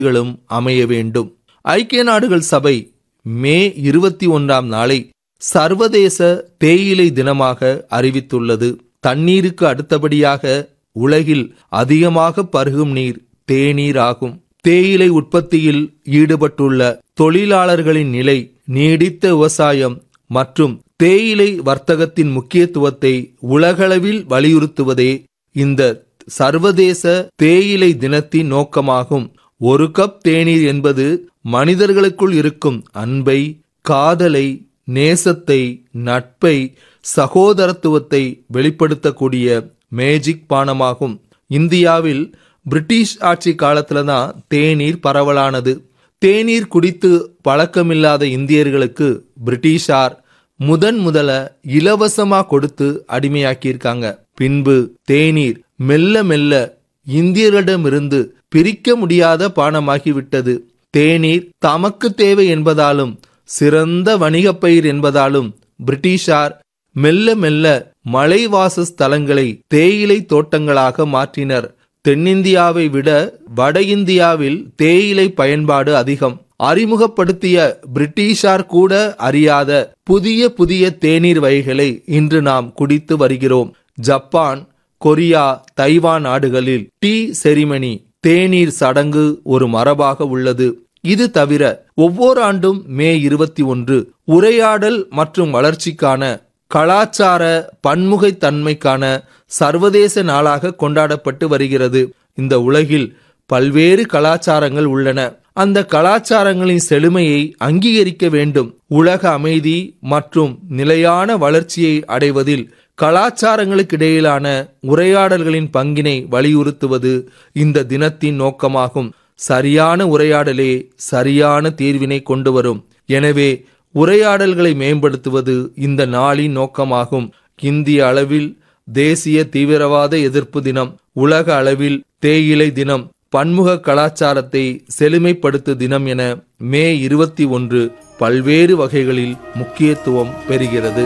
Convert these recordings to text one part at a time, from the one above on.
களும் அமைய வேண்டும் ஐக்கிய நாடுகள் சபை மே இருபத்தி ஒன்றாம் நாளை சர்வதேச தேயிலை தினமாக அறிவித்துள்ளது தண்ணீருக்கு அடுத்தபடியாக உலகில் அதிகமாக பருகும் நீர் தேநீர் ஆகும் தேயிலை உற்பத்தியில் ஈடுபட்டுள்ள தொழிலாளர்களின் நிலை நீடித்த விவசாயம் மற்றும் தேயிலை வர்த்தகத்தின் முக்கியத்துவத்தை உலகளவில் வலியுறுத்துவதே இந்த சர்வதேச தேயிலை தினத்தின் நோக்கமாகும் ஒரு கப் தேநீர் என்பது மனிதர்களுக்குள் இருக்கும் அன்பை காதலை நேசத்தை நட்பை சகோதரத்துவத்தை வெளிப்படுத்தக்கூடிய மேஜிக் பானமாகும் இந்தியாவில் பிரிட்டிஷ் ஆட்சி காலத்துல தான் தேநீர் பரவலானது தேநீர் குடித்து பழக்கமில்லாத இந்தியர்களுக்கு பிரிட்டிஷார் முதன் முதல இலவசமா கொடுத்து அடிமையாக்கியிருக்காங்க பின்பு தேநீர் மெல்ல மெல்ல இந்தியர்களிடமிருந்து பிரிக்க முடியாத பானமாகிவிட்டது தேநீர் தமக்கு தேவை என்பதாலும் சிறந்த வணிகப் பயிர் என்பதாலும் பிரிட்டிஷார் மெல்ல மெல்ல மலைவாசஸ்தலங்களை தேயிலை தோட்டங்களாக மாற்றினர் தென்னிந்தியாவை விட வட இந்தியாவில் தேயிலை பயன்பாடு அதிகம் அறிமுகப்படுத்திய பிரிட்டிஷார் கூட அறியாத புதிய புதிய தேநீர் வகைகளை இன்று நாம் குடித்து வருகிறோம் ஜப்பான் கொரியா தைவான் நாடுகளில் டீ செரிமனி தேநீர் சடங்கு ஒரு மரபாக உள்ளது இது தவிர ஒவ்வொரு ஆண்டும் மே இருபத்தி ஒன்று உரையாடல் மற்றும் வளர்ச்சிக்கான கலாச்சார பன்முகைத்தன்மைக்கான சர்வதேச நாளாக கொண்டாடப்பட்டு வருகிறது இந்த உலகில் பல்வேறு கலாச்சாரங்கள் உள்ளன அந்த கலாச்சாரங்களின் செழுமையை அங்கீகரிக்க வேண்டும் உலக அமைதி மற்றும் நிலையான வளர்ச்சியை அடைவதில் கலாச்சாரங்களுக்கு இடையிலான உரையாடல்களின் பங்கினை வலியுறுத்துவது இந்த தினத்தின் நோக்கமாகும் சரியான உரையாடலே சரியான தீர்வினை கொண்டு வரும் எனவே உரையாடல்களை மேம்படுத்துவது இந்த நாளின் நோக்கமாகும் இந்திய அளவில் தேசிய தீவிரவாத எதிர்ப்பு தினம் உலக அளவில் தேயிலை தினம் பன்முக கலாச்சாரத்தை செழுமைப்படுத்து தினம் என மே இருபத்தி ஒன்று பல்வேறு வகைகளில் முக்கியத்துவம் பெறுகிறது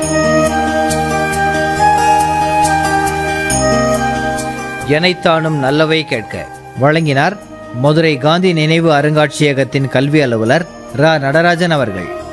எனைத்தானும் நல்லவை கேட்க வழங்கினார் மதுரை காந்தி நினைவு அருங்காட்சியகத்தின் கல்வி அலுவலர் ரா நடராஜன் அவர்கள்